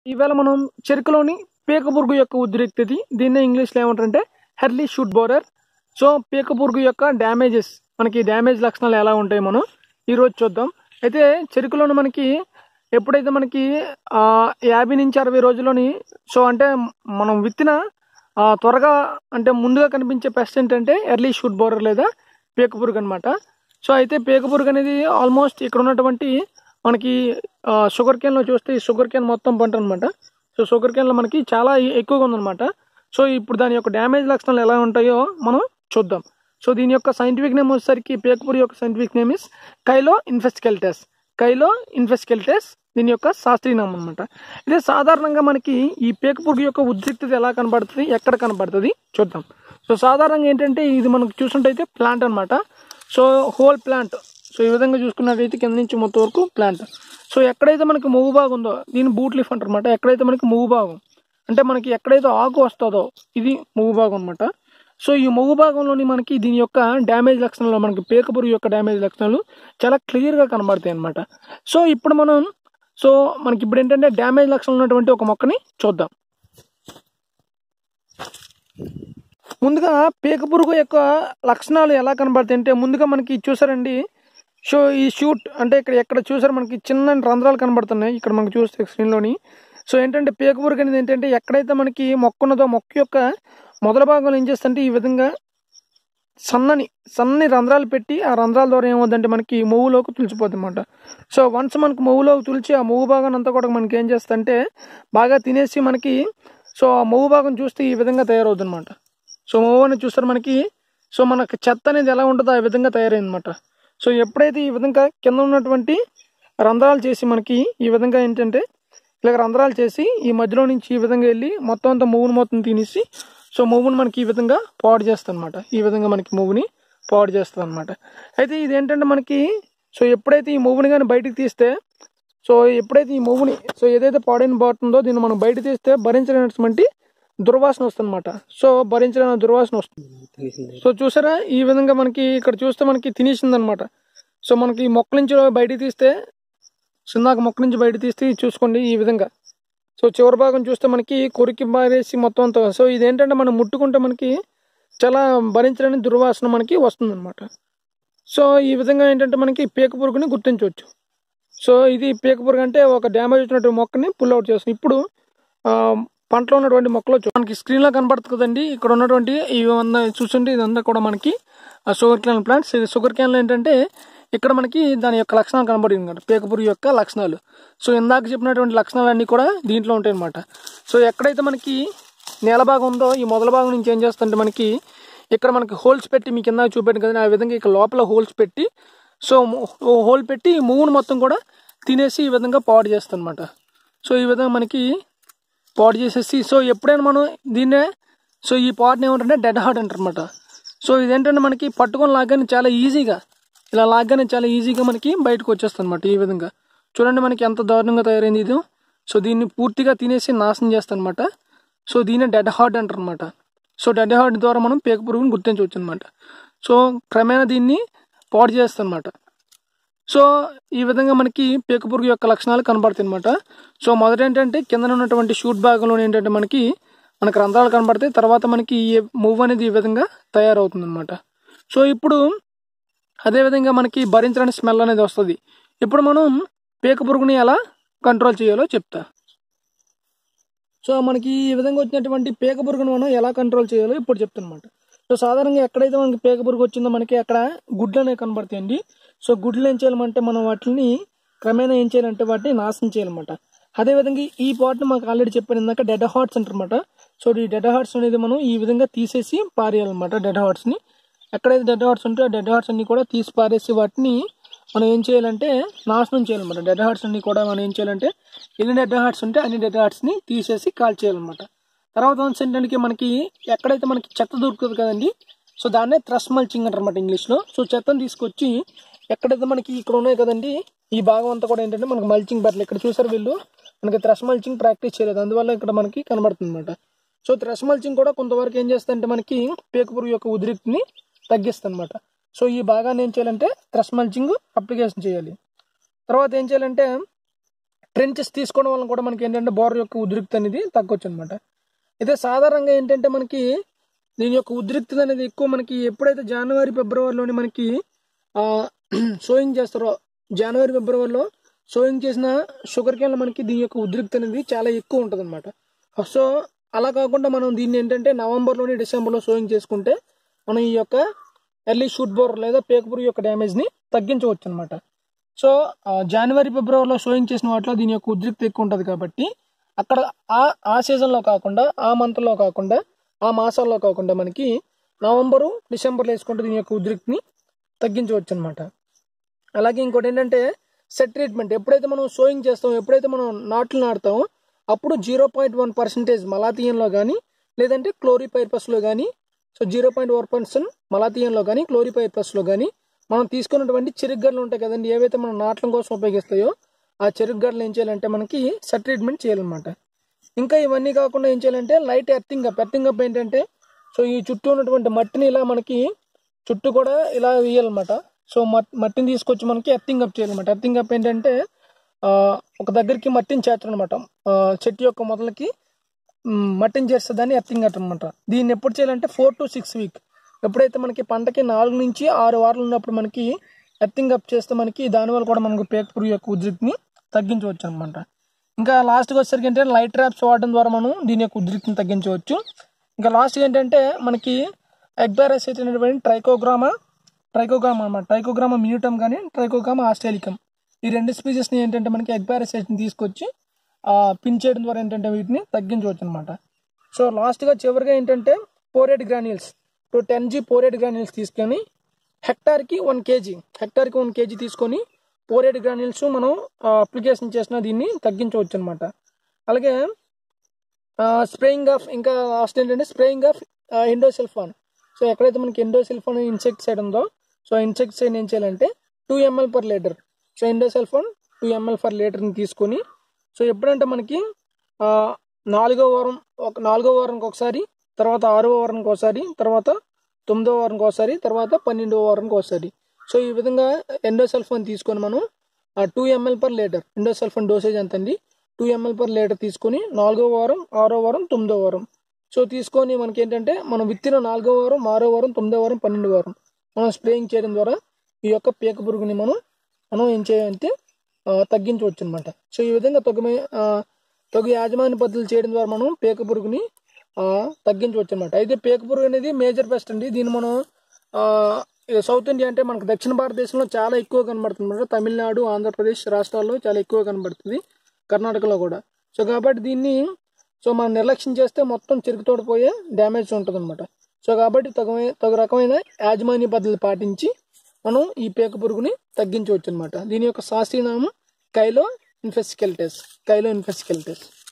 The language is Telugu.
ఈవేళ మనం చెరుకులోని పీక పురుగు యొక్క ఉద్రిక్తది దీన్నే ఇంగ్లీష్లో ఏమంటారంటే హెర్లీ షూట్ బోరర్ సో పీక పురుగు యొక్క డ్యామేజెస్ మనకి డ్యామేజ్ లక్షణాలు ఎలా ఉంటాయి మనం ఈరోజు చూద్దాం అయితే చెరుకులోని మనకి ఎప్పుడైతే మనకి ఆ, యాభై నుంచి అరవై రోజుల్లోని సో అంటే మనం విత్తిన ఆ, త్వరగా అంటే ముందుగా కనిపించే పెస్ట్ ఏంటంటే ఎర్లీ షూట్ బోరర్ లేదా పీక పురుగు అనమాట సో అయితే పీక పురుగు అనేది ఆల్మోస్ట్ ఇక్కడ ఉన్నటువంటి మనకి ఆ, షుగర్ కేన్లో చూస్తే ఈ షుగర్ కేన్ మొత్తం పంట అనమాట సో షుగర్ కేన్లో మనకి చాలా ఎ- ఎక్కువగా ఉందన్నమాట సో ఇప్పుడు దాని యొక్క డ్యామేజ్ లక్షణాలు ఎలా ఉంటాయో మనం చూద్దాం సో దీని యొక్క సైంటిఫిక్ నేమ్ వచ్చేసరికి పేకపురి యొక్క scientific name is Chilo infuscatellus Chilo infuscatellus దీని యొక్క శాస్త్రీయ నామం అనమాట ఇదే సాధారణంగా మనకి ఈ పేకపురుగు యొక్క ఉద్రిక్తత ఎలా కనబడుతుంది ఎక్కడ కనబడుతుంది చూద్దాం సో సాధారణంగా ఏంటంటే ఇది మనకు చూసుకుంటే ప్లాంట్ అనమాట సో హోల్ ప్లాంట్ సో ఈ విధంగా చూసుకున్నట్టయితే కింద నుంచి మొత్తం వరకు ప్లాంట్ సో ఎక్కడైతే మనకి మూగు భాగం ఉందో దీన్ని బూట్ లీఫ్ అంటారు అనమాట ఎక్కడైతే మనకి మూగు భాగం అంటే మనకి ఎక్కడైతే ఆకు వస్తుందో ఇది మూగు భాగం అనమాట సో ఈ మూగు భాగంలోని మనకి దీని యొక్క డ్యామేజ్ లక్షణాలు మనకి పేక పురుగు యొక్క డ్యామేజ్ లక్షణాలు చాలా క్లియర్గా కనబడతాయి అనమాట సో ఇప్పుడు మనం సో మనకి ఇప్పుడు ఏంటంటే డ్యామేజ్ లక్షణాలు ఉన్నటువంటి ఒక మొక్కని చూద్దాం ముందుగా పీక పురుగు యొక్క లక్షణాలు ఎలా కనబడతాయి అంటే ముందుగా మనకి చూసారండి సో ఈ షూట్ అంటే ఇక్కడ ఎక్కడ చూసారు మనకి చిన్న రంధ్రాలు కనబడుతున్నాయి ఇక్కడ మనకి చూస్తే స్క్రీన్లోని సో ఏంటంటే పీక పురుగు అనేది ఏంటంటే ఎక్కడైతే మనకి మొక్క ఉన్నదో మొక్క యొక్క మొదల భాగంలో ఏం చేస్తుంటే ఈ విధంగా సన్నని సన్నని రంధ్రాలు పెట్టి ఆ రంధ్రాల ద్వారా ఏమవుతుందంటే మనకి మూవులోకి తులిచిపోతుంది అనమాట సో వన్స్ మనకి మూవులోకి తులిచి ఆ మూవు భాగం అంతా కూడా మనకి ఏం చేస్తుందంటే బాగా తినేసి మనకి సో ఆ మూవు భాగం చూస్తే ఈ విధంగా తయారవుతుంది అనమాట సో మూవ్ అనేది చూస్తారు మనకి సో మనకి చెత్త అనేది ఎలా ఉంటుందో ఆ విధంగా తయారైంది అనమాట సో ఎప్పుడైతే ఈ విధంగా కింద ఉన్నటువంటి రంధ్రాలు చేసి మనకి ఈ విధంగా ఏంటంటే ఇలాగ రంధ్రాలు చేసి ఈ మధ్యలో నుంచి ఈ విధంగా వెళ్ళి మొత్తం అంతా మూవుని మొత్తం తినేసి సో మూవుని మనకి ఈ విధంగా పాడు చేస్తుంది అనమాట ఈ విధంగా మనకి మూవుని పాడు చేస్తుంది అనమాట అయితే ఇది ఏంటంటే మనకి సో ఎప్పుడైతే ఈ మూవుని కానీ బయటికి తీస్తే సో ఎప్పుడైతే ఈ మూవుని సో ఏదైతే పాడైన పోతుందో దీన్ని మనం బయట తీస్తే భరించలేనటువంటి దుర్వాసన వస్తుందన్నమాట సో భరించలేని దుర్వాసన వస్తుంది సో చూసారా ఈ విధంగా మనకి ఇక్కడ చూస్తే మనకి తినేసింది అనమాట సో మనకి ఈ మొక్క నుంచి బయటికి తీస్తే సున్నాక మొక్క నుంచి బయట తీస్తే చూసుకోండి ఈ విధంగా సో చివరి భాగం చూస్తే మనకి కొరికి బారేసి మొత్తం అంతా సో ఇదేంటంటే మనం ముట్టుకుంటే మనకి చాలా భరించలేని దుర్వాసన మనకి వస్తుందన్నమాట సో ఈ విధంగా ఏంటంటే మనకి పీక పురుగుని గుర్తించవచ్చు సో ఇది పీక పురుగు అంటే ఒక డ్యామేజ్ వచ్చినటువంటి మొక్కని పుల్ అవుట్ చేస్తుంది ఇప్పుడు ఆ, పంటలో ఉన్నటువంటి మొక్కలు చూ- మనకి స్క్రీన్ లో కనబడుతుంది కదండి ఇక్కడ ఉన్నటువంటి ఇవంతా చూస్తుంటే ఇదంతా కూడా మనకి sugarcane plants sugarcane లో ఏంటంటే ఇక్కడ మనకి దాని యొక్క లక్షణాలు కనబడింది అనమాట పేకపురు యొక్క లక్షణాలు సో ఇందాక చెప్పినటువంటి లక్షణాలు అన్ని కూడా దీంట్లో ఉంటాయి అనమాట సో ఎక్కడైతే మనకి నేల భాగం ఉందో ఈ మొదల భాగం నుంచి ఏం చేస్తుంటే మనకి ఇక్కడ మనకి హోల్స్ పెట్టి మీకు ఇందాక చూపెట్టాను కదా ఆ విధంగా ఇక్కడ లోపల హోల్స్ పెట్టి సో హోల్ పెట్టి ఈ మూవును మొత్తం కూడా తినేసి ఈ విధంగా పాడు చేస్తుంది అనమాట సో ఈ విధంగా మనకి పాడు చేసేసి సో ఎప్పుడైనా మనం దీన్నే సో ఈ పాట్ని ఏమంటే డెడ్ హార్ట్ అంటారు అనమాట సో ఇదేంటంటే మనకి పట్టుకొని లాగానే చాలా ఈజీగా ఇలా లాగానే చాలా ఈజీగా మనకి బయటకు వచ్చేస్తుంది అనమాట ఈ విధంగా చూడండి మనకి ఎంత దారుణంగా తయారైంది ఇది సో దీన్ని పూర్తిగా తినేసి నాశనం చేస్తుంది అనమాట సో దీన్ని డెడ్ హార్ట్ అంటారు అనమాట సో డెడ్ హార్ట్ ద్వారా మనం పేక పురుగుని గుర్తించవచ్చు అనమాట సో క్రమేణా దీన్ని పాడు చేస్తుంది అనమాట సో ఈ విధంగా మనకి పీక పురుగు యొక్క లక్షణాలు కనబడతాయి అనమాట సో మొదట ఏంటంటే కింద ఉన్నటువంటి షూట్ భాగంలో ఏంటంటే మనకి మనకి రంధ్రాలు కనబడతాయి తర్వాత మనకి ఈ మూవ్ అనేది ఈ విధంగా తయారవుతుంది అనమాట సో ఇప్పుడు అదే విధంగా మనకి భరించడానికి స్మెల్ అనేది వస్తుంది ఇప్పుడు మనం పీక పురుగుని ఎలా కంట్రోల్ చేయాలో చెప్తా సో మనకి ఈ విధంగా వచ్చినటువంటి పీక పురుగును మనం ఎలా కంట్రోల్ చేయాలో ఇప్పుడు చెప్తానమాట సో సాధారణంగా ఎక్కడైతే మనకి పీక పురుగు వచ్చిందో మనకి అక్కడ గుడ్లు అనేవి కనబడతాయండి సో గుడ్లు ఏం చేయాలంటే మనం వాటిని క్రమేణా ఏం చేయాలంటే వాటిని నాశనం చేయాలన్నమాట అదేవిధంగా ఈ పాట్ని మాకు ఆల్రెడీ చెప్పాను ఇందాక డెడ్ హార్ట్స్ అంటారన్నమాట సో ఈ డెడ్ హార్ట్స్ అనేది మనం ఈ విధంగా తీసేసి పారేయాలన్నమాట డెడ్ హార్ట్స్ని ఎక్కడైతే డెడ్ హార్ట్స్ ఉంటే ఆ డెడ్ హార్ట్స్ అన్ని కూడా తీసి పారేసి వాటిని మనం ఏం చేయాలంటే నాశనం చేయాలన్నమాట డెడ్ హార్ట్స్ అన్ని కూడా మనం ఏం చేయాలంటే ఎన్ని డెడ్ హార్ట్స్ ఉంటే అన్ని డెడ్ హార్ట్స్ని తీసేసి కాల్ చేయాలన్నమాట తర్వాత వన్స్ ఏంటంటే మనకి ఎక్కడైతే మనకి చెత్త దొరుకుతుంది కదండి సో దాన్నే థ్రస్ మల్చింగ్ అంటారన్నమాట ఇంగ్లీష్లో సో చెత్తను తీసుకొచ్చి ఎక్కడైతే మనకి ఇక్కడ ఉన్నాయి కదండి ఈ భాగం అంతా కూడా ఏంటంటే మనకి మల్చింగ్ బట్టలు ఇక్కడ చూసారు వీళ్ళు మనకి థ్రస్ మల్చింగ్ ప్రాక్టీస్ చేయలేదు అందువల్ల ఇక్కడ మనకి కనబడుతుంది అనమాట సో థ్రస్ మల్చింగ్ కూడా కొంతవరకు ఏం చేస్తుందంటే మనకి పేక పురుగు యొక్క ఉద్రిక్తిని తగ్గిస్తుంది అనమాట సో ఈ భాగాన్ని ఏం చేయాలంటే థ్రస్ మల్చింగ్ అప్లికేషన్ చేయాలి తర్వాత ఏం చేయాలంటే ట్రెంచెస్ తీసుకోవడం వల్ల కూడా మనకి ఏంటంటే బోర్ యొక్క ఉద్రిక్త అనేది తగ్గొచ్చు అనమాట అయితే సాధారణంగా ఏంటంటే మనకి దీని యొక్క ఉద్రిక్తత అనేది ఎక్కువ మనకి ఎప్పుడైతే జనవరి ఫిబ్రవరిలోని మనకి సోయింగ్ చేస్తారో జనవరి ఫిబ్రవరిలో సోయింగ్ చేసిన షుగర్ కేన్ మనకి దీని యొక్క ఉద్రిక్త అనేది చాలా ఎక్కువ ఉంటుంది అనమాట సో అలా కాకుండా మనం దీన్ని ఏంటంటే నవంబర్లోని డిసెంబర్లో సోయింగ్ చేసుకుంటే మనం ఈ యొక్క ఎర్లీ షూట్ బోర్ లేదా పేకపురు యొక్క డ్యామేజ్ని తగ్గించవచ్చు అనమాట సో ఆ, జనవరి ఫిబ్రవరిలో సోయింగ్ చేసిన వాటిలో దీని యొక్క ఉద్రిక్త ఎక్కువ ఉంటుంది కాబట్టి అక్కడ ఆ ఆ సీజన్లో కాకుండా ఆ మంత్లో కాకుండా ఆ మాసాల్లో కాకుండా మనకి నవంబరు డిసెంబర్లో వేసుకుంటే దీని యొక్క ఉద్రిక్తిని తగ్గించవచ్చు అనమాట అలాగే ఇంకోటి ఏంటంటే సెట్ ట్రీట్మెంట్ ఎప్పుడైతే మనం సోయింగ్ చేస్తామో ఎప్పుడైతే మనం నాట్లు నాటుతామో అప్పుడు జీరో పాయింట్ వన్ పర్సెంటేజ్ మలాతీయంలో కానీ లేదంటే క్లోరిపైర్పస్లో కానీ so zero point one percent మలాతీయంలో కానీ క్లోరిపైర్పస్లో కానీ మనం తీసుకున్నటువంటి చెరుగ్గడ్డలు ఉంటాయి కదండి ఏవైతే మనం నాట్లం కోసం ఉపయోగిస్తాయో ఆ చెరుగ్గడ్డలు ఏం చేయాలంటే మనకి సెట్ ట్రీట్మెంట్ చేయాలన్నమాట ఇంకా ఇవన్నీ కాకుండా ఏం చేయాలంటే light earthing up earthing up ఏంటంటే సో ఈ చుట్టూ ఉన్నటువంటి మట్టిని ఇలా మనకి చుట్టూ కూడా ఇలా వేయాలన్నమాట సో మట్ మట్టిని తీసుకొచ్చి మనకి ఎర్తింగ్ అప్ చేయాలన్నమాట ఎర్తింగ్ అప్ ఏంటంటే ఆ, ఒక దగ్గరికి మట్టిని చేర్చడం అనమాట చెట్టు యొక్క మొదలకి మ్, మట్టిని చేస్తే దాన్ని ఎర్తింగ్ అట్ అనమాట దీన్ని ఎప్పుడు చేయాలంటే ఫోర్ టు సిక్స్ వీక్ ఎప్పుడైతే మనకి పంటకి నాలుగు నుంచి ఆరు వారాలు ఉన్నప్పుడు మనకి ఎర్తింగ్ అప్ చేస్తే మనకి దానివల్ల కూడా మనకు పేక పురుగు యొక్క ఉద్రిక్తిని తగ్గించవచ్చు అనమాట ఇంకా లాస్ట్కి వచ్చేసరికి ఏంటంటే లైట్ ట్రాప్స్ వాడడం ద్వారా మనం దీని యొక్క ఉద్రిక్తిని తగ్గించవచ్చు ఇంకా లాస్ట్ ఏంటంటే మనకి ఎగ్బారసైట్ అనేటువంటి ట్రైకోగ్రామా ట్రైకోగ్రామా అనమాట ట్రైకోగ్రామా మినిటమ్ కానీ ట్రైకోగ్రామా ఆస్ట్రేలికం ఈ రెండు స్పీసెస్ని ఏంటంటే మనకి ఎగ్బారసైట్ని తీసుకొచ్చి ఆ, పిన్ చేయడం ద్వారా ఏంటంటే వీటిని తగ్గించవచ్చు అనమాట సో లాస్ట్గా చివరిగా ఏంటంటే phorate granules to ten G phorate granules తీసుకొని హెక్టార్కి వన్ కేజీ హెక్టార్కి వన్ కేజీ తీసుకొని పోరేట్ గ్రాన్యూల్స్ మనం అప్లికేషన్ చేసిన దీన్ని తగ్గించవచ్చు అనమాట అలాగే స్ప్రేయింగ్ ఆఫ్ ఇంకా లాస్ట్ ఏంటంటే స్ప్రేయింగ్ ఆఫ్ ఎండోసెల్ఫాన్ సో ఎక్కడైతే మనకి ఎండోసెల్ఫాన్ ఇన్సెక్టిసైడ్ ఉందో సో ఇన్సెక్టిసైడ్ ఏం చేయాలంటే two ML per litre so endosulfan two ML per లీటర్ని తీసుకొని సో ఎప్పుడంటే మనకి ఆ, నాలుగో వారం ఒక నాలుగో వారానికి ఒకసారి తర్వాత ఆరో వారానికి ఒకసారి తర్వాత తొమ్మిదో వారానికి ఒకసారి తర్వాత పన్నెండో వారానికి ఒకసారి సో ఈ విధంగా ఎండోసల్ఫాన్ తీసుకొని మనం two ML per litre endosulfan dosage ఎంత అండి టూ ఎంఎల్ పర్ లీటర్ తీసుకొని నాలుగో వారం ఆరో వారం తొమ్మిదో వారం సో తీసుకొని మనకి ఏంటంటే మనం విత్తిన నాలుగో వారం ఆరో వారం తొమ్మిదో వారం పన్నెండు వారం మనం స్ప్రేయింగ్ చేయడం ద్వారా ఈ యొక్క పీక పురుగుని మనం మనం ఏం చేయాలంటే ఆ, తగ్గించవచ్చు అనమాట సో ఈ విధంగా తగ్గు తగు యాజమాన్య పద్ధతులు చేయడం ద్వారా మనం పీక పురుగుని ఆ, తగ్గించవచ్చు అనమాట అయితే పీక పురుగు అనేది మేజర్ పెస్ట్ అండి దీన్ని మనం ఆ, ఈ సౌత్ ఇండియా అంటే మనకు దక్షిణ భారతదేశంలో చాలా ఎక్కువ కనబడుతుంది అనమాట తమిళనాడు ఆంధ్రప్రదేశ్ రాష్ట్రాల్లో చాలా ఎక్కువ కనబడుతుంది కర్ణాటకలో కూడా సో కాబట్టి దీన్ని సో మనం నిర్లక్ష్యం చేస్తే మొత్తం చెరుకుతోడు పోయే డ్యామేజ్ ఉంటుంది అనమాట సో కాబట్టి తగు తగు రకమైన యాజమాన్య పద్ధతులు పాటించి మనం ఈ పీక పురుగుని తగ్గించవచ్చు అనమాట దీని యొక్క శాస్త్రీయ నామం కైలో ఇన్ఫెస్కెల్టెస్ కైలో ఇన్ఫెస్కెల్టెస్